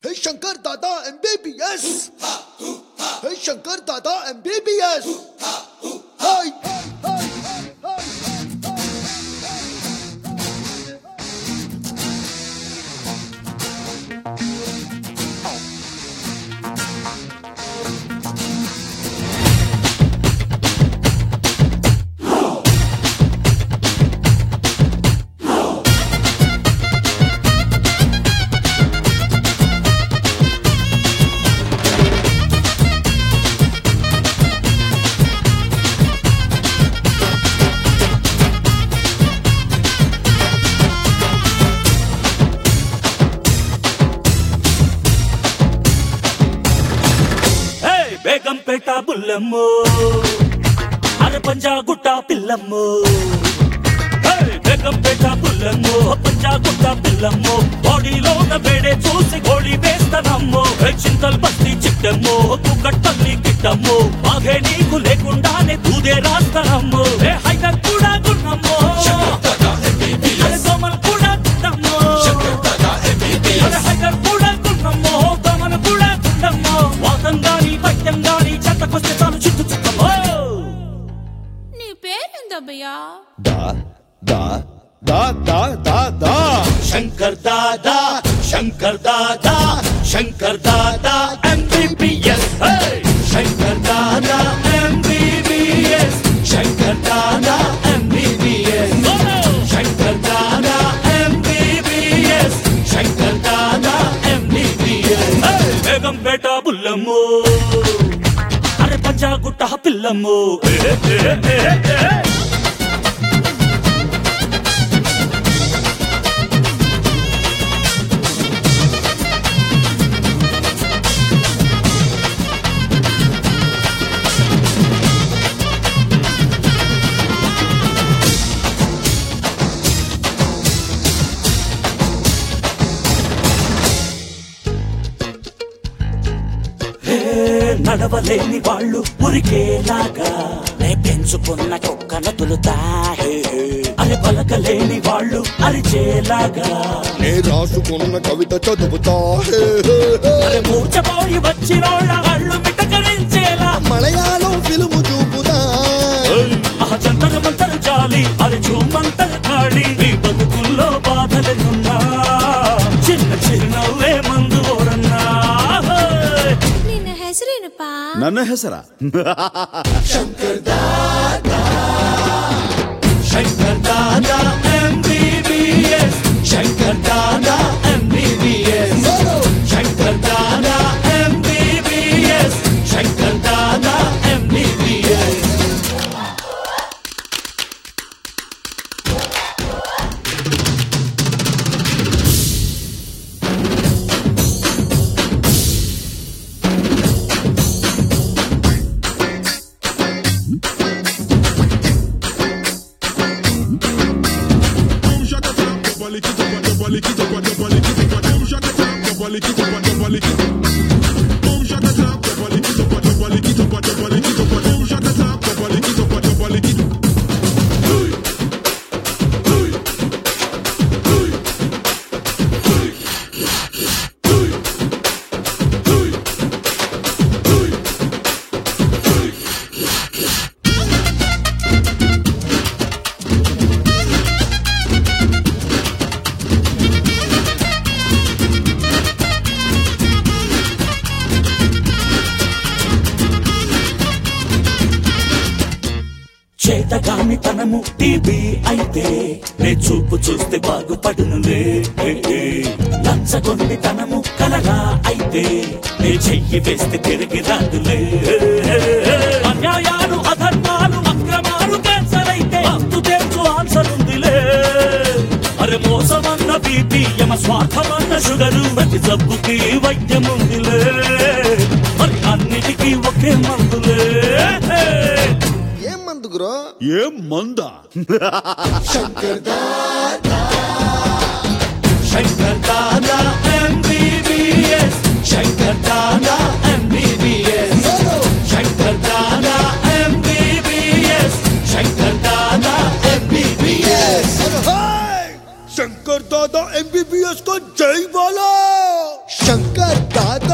Hey Shankar Dada MBBS. Hey Shankar Dada MBBS. Hey. హే బేగంపేట బుల్లమ్ము అరే పంజాగుట్ట పిల్లమ్ము హే బేగంపేట బుల్లమ్ము పంజాగుట్ట పిల్లమ్ము బాడీలో ఉన్న వేడే చూసి గోళీ వేస్తానమ్ము హే చింతల్ బస్తి చిట్టమ్ము కుక్కట్టల్లి కిట్టమ్ము బాగే నీకు లేకుండానే దూదే రాస్తానమ్ము హే హైదర్ కూడా గున్నమ్ము అరే దోమలు కూడా గున్నమ్ము అరే హైదర్ కూడా గున్నమ్ము దోమలు కూడా గున్నమ్ము వాతం గాని పట్టం గాని చెత్తకొస్తే చాలు చుట్టు చుట్టమ్మో నీ పేరేందబ్బయ్యా Da da da da da da. Shankar Dada Shankar Dada Shankar Dada MBBS Shankar Dada MBBS Shankar Dada MBBS Shankar Dada MBBS Shankar Dada MBBS Begumpet బుల్లమ్ము అరే పంజాగుట్ట పిల్లమ్ము ఏ, ఏ, ఏ, ఏ. హే, నడవలేని వాళ్ళు ఉరికేలాగా నే పెంచుకున్న కుక్కను తులుతా హే, హే. అని పలకలేని వాళ్ళు అరిచేలాగా నే రాసుకున్న కవిత చదువుతా హే, హే, హే. అరే మూర్చపోయి వచ్చినోళ్ళ అళ్ళు మిటకరించేలా మలయాళం ఫిల్ము చూపుదా ఆ జంతర మంతర జాలి అది చూమంతర ఖాళీ ఈ బతుకుల్లో బాధలున్నా చిన్న చిరునవ్వే మందు ఓరన్నా హే. ನಿನ್ನ ಹೆಸರೇನಪ್ಪಾ ನನ್ನ ಹೆಸರ Shankar Dada MBBS Shankar Dada MBBS Shankar Dada MBBS Shankar Dada MBBS చేతగాని తనము టీబీ అయితే నే చూపు చూస్తే బాగుపడునులే ఏ, ఏ. లంచగొండి తనము కలగా అయితే నే చెయ్యి వేస్తే తిరిగి రాదులే ఏ, ఏ, ఏ. అన్యాయాలు అధర్మాలు అక్రమాలు క్యాన్సర్ అయితే అంతు తెలుసు ఆన్సర్ ఉందిలే అరే మోసమన్న బీపీ యమ స్వార్థమన్న షుగరు ప్రతి జబ్బుకి వైద్యం ఉందిలే మరి అన్నిటికీ ఒకే మందులే ఏం మందు గురు ಏ ಮಂದ Shankar Dada MBBS Shankar Dada MBBS Shankar Dada MBBS Shankar Dada MBBS Shankar Dada MBBS को जय बोलो శంకర్ దాదా